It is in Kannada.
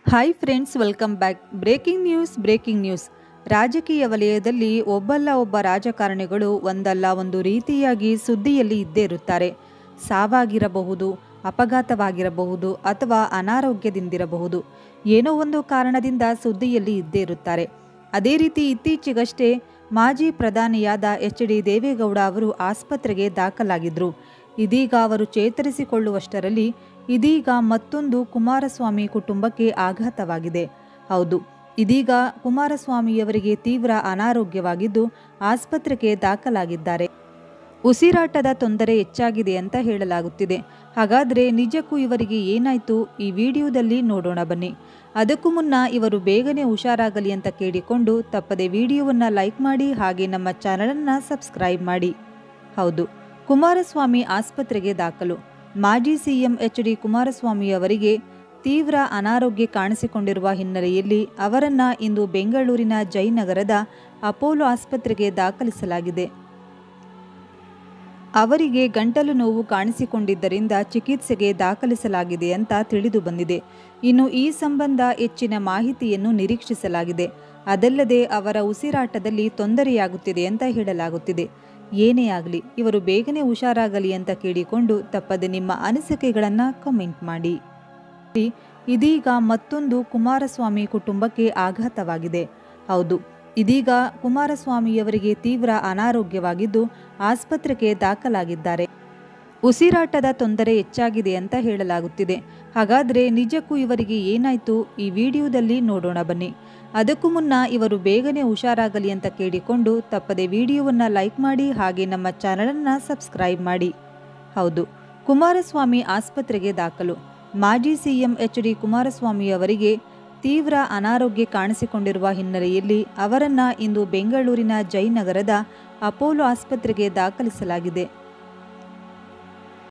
hi friends welcome back breaking news breaking news ರಾಜಕೀಯ ವಲಯದಲ್ಲಿ ಒಬ್ಬಲ್ಲ ಒಬ್ಬ ರಾಜಕಾರಣಿಗಳು ಒಂದಲ್ಲ ಒಂದು ರೀತಿಯಾಗಿ ಸುದ್ದಿಯಲ್ಲಿ ಇದ್ದೇ ಇರುತ್ತಾರೆ ಸಾವಾಗಿರಬಹುದು ಅಪಘಾತವಾಗಿರಬಹುದು ಅಥವಾ ಅನಾರೋಗ್ಯದಿಂದಿರಬಹುದು ಏನೋ ಒಂದು ಕಾರಣದಿಂದ ಸುದ್ದಿಯಲ್ಲಿ ಇದ್ದೇ ಇರುತ್ತಾರೆ ಅದೇ ರೀತಿ ಇತ್ತೀಚೆಗಷ್ಟೇ ಮಾಜಿ ಪ್ರಧಾನಿಯಾದ ಎಚ್ ಡಿ ದೇವೇಗೌಡ ಅವರು ಆಸ್ಪತ್ರೆಗೆ ದಾಖಲಾಗಿದ್ದರು ಇದೀಗ ಅವರು ಚೇತರಿಸಿಕೊಳ್ಳುವಷ್ಟರಲ್ಲಿ ಇದೀಗ ಮತ್ತೊಂದು ಕುಮಾರಸ್ವಾಮಿ ಕುಟುಂಬಕ್ಕೆ ಆಘಾತವಾಗಿದೆ ಹೌದು ಇದೀಗ ಕುಮಾರಸ್ವಾಮಿಯವರಿಗೆ ತೀವ್ರ ಅನಾರೋಗ್ಯವಾಗಿದ್ದು ಆಸ್ಪತ್ರೆಗೆ ದಾಖಲಾಗಿದ್ದಾರೆ ಉಸಿರಾಟದ ತೊಂದರೆ ಹೆಚ್ಚಾಗಿದೆ ಅಂತ ಹೇಳಲಾಗುತ್ತಿದೆ ಹಾಗಾದರೆ ನಿಜಕ್ಕೂ ಇವರಿಗೆ ಏನಾಯ್ತು ಈ ವಿಡಿಯೋದಲ್ಲಿ ನೋಡೋಣ ಬನ್ನಿ ಅದಕ್ಕೂ ಮುನ್ನ ಇವರು ಬೇಗನೆ ಹುಷಾರಾಗಲಿ ಅಂತ ಕೇಳಿಕೊಂಡು ತಪ್ಪದೆ ವಿಡಿಯೋವನ್ನು ಲೈಕ್ ಮಾಡಿ ಹಾಗೆ ನಮ್ಮ ಚಾನಲನ್ನು ಸಬ್ಸ್ಕ್ರೈಬ್ ಮಾಡಿ ಹೌದು ಕುಮಾರಸ್ವಾಮಿ ಆಸ್ಪತ್ರೆಗೆ ದಾಖಲು ಮಾಜಿ ಸಿಎಂ ಎಚ್ ಡಿ ಕುಮಾರಸ್ವಾಮಿ ಅವರಿಗೆ ತೀವ್ರ ಅನಾರೋಗ್ಯ ಕಾಣಿಸಿಕೊಂಡಿರುವ ಹಿನ್ನೆಲೆಯಲ್ಲಿ ಅವರನ್ನ ಇಂದು ಬೆಂಗಳೂರಿನ ಜಯನಗರದ ಅಪೋಲೋ ಆಸ್ಪತ್ರೆಗೆ ದಾಖಲಿಸಲಾಗಿದೆ ಅವರಿಗೆ ಗಂಟಲು ನೋವು ಕಾಣಿಸಿಕೊಂಡಿದ್ದರಿಂದ ಚಿಕಿತ್ಸೆಗೆ ದಾಖಲಿಸಲಾಗಿದೆ ಅಂತ ತಿಳಿದು ಬಂದಿದೆ ಇನ್ನು ಈ ಸಂಬಂಧ ಹೆಚ್ಚಿನ ಮಾಹಿತಿಯನ್ನು ನಿರೀಕ್ಷಿಸಲಾಗಿದೆ ಅದಲ್ಲದೆ ಅವರ ಉಸಿರಾಟದಲ್ಲಿ ತೊಂದರೆಯಾಗುತ್ತಿದೆ ಅಂತ ಹೇಳಲಾಗುತ್ತಿದೆ ಏನೇ ಆಗಲಿ ಇವರು ಬೇಗನೆ ಹುಷಾರಾಗಲಿ ಅಂತ ಕೇಳಿಕೊಂಡು ತಪ್ಪದೆ ನಿಮ್ಮ ಅನಿಸಿಕೆಗಳನ್ನು ಕಮೆಂಟ್ ಮಾಡಿ ಇದೀಗ ಮತ್ತೊಂದು ಕುಮಾರಸ್ವಾಮಿ ಕುಟುಂಬಕ್ಕೆ ಆಘಾತವಾಗಿದೆ ಹೌದು ಇದೀಗ ಕುಮಾರಸ್ವಾಮಿಯವರಿಗೆ ತೀವ್ರ ಅನಾರೋಗ್ಯವಾಗಿದ್ದು ಆಸ್ಪತ್ರೆಗೆ ದಾಖಲಾಗಿದ್ದಾರೆ ಉಸಿರಾಟದ ತೊಂದರೆ ಹೆಚ್ಚಾಗಿದೆ ಅಂತ ಹೇಳಲಾಗುತ್ತಿದೆ ಹಾಗಾದರೆ ನಿಜಕ್ಕೂ ಇವರಿಗೆ ಏನಾಯ್ತು ಈ ವಿಡಿಯೋದಲ್ಲಿ ನೋಡೋಣ ಬನ್ನಿ ಅದಕ್ಕೂ ಮುನ್ನ ಇವರು ಬೇಗನೆ ಹುಷಾರಾಗಲಿ ಅಂತ ಕೇಳಿಕೊಂಡು ತಪ್ಪದೆ ವಿಡಿಯೋವನ್ನು ಲೈಕ್ ಮಾಡಿ ಹಾಗೆ ನಮ್ಮ ಚಾನಲನ್ನು ಸಬ್ಸ್ಕ್ರೈಬ್ ಮಾಡಿ ಹೌದು ಕುಮಾರಸ್ವಾಮಿ ಆಸ್ಪತ್ರೆಗೆ ದಾಖಲು ಮಾಜಿ ಸಿಎಂ ಎಚ್ ಡಿ ಕುಮಾರಸ್ವಾಮಿ ಅವರಿಗೆ ತೀವ್ರ ಅನಾರೋಗ್ಯ ಕಾಣಿಸಿಕೊಂಡಿರುವ ಹಿನ್ನೆಲೆಯಲ್ಲಿ ಅವರನ್ನ ಇಂದು ಬೆಂಗಳೂರಿನ ಜಯನಗರದ ಅಪೋಲೋ ಆಸ್ಪತ್ರೆಗೆ ದಾಖಲಿಸಲಾಗಿದೆ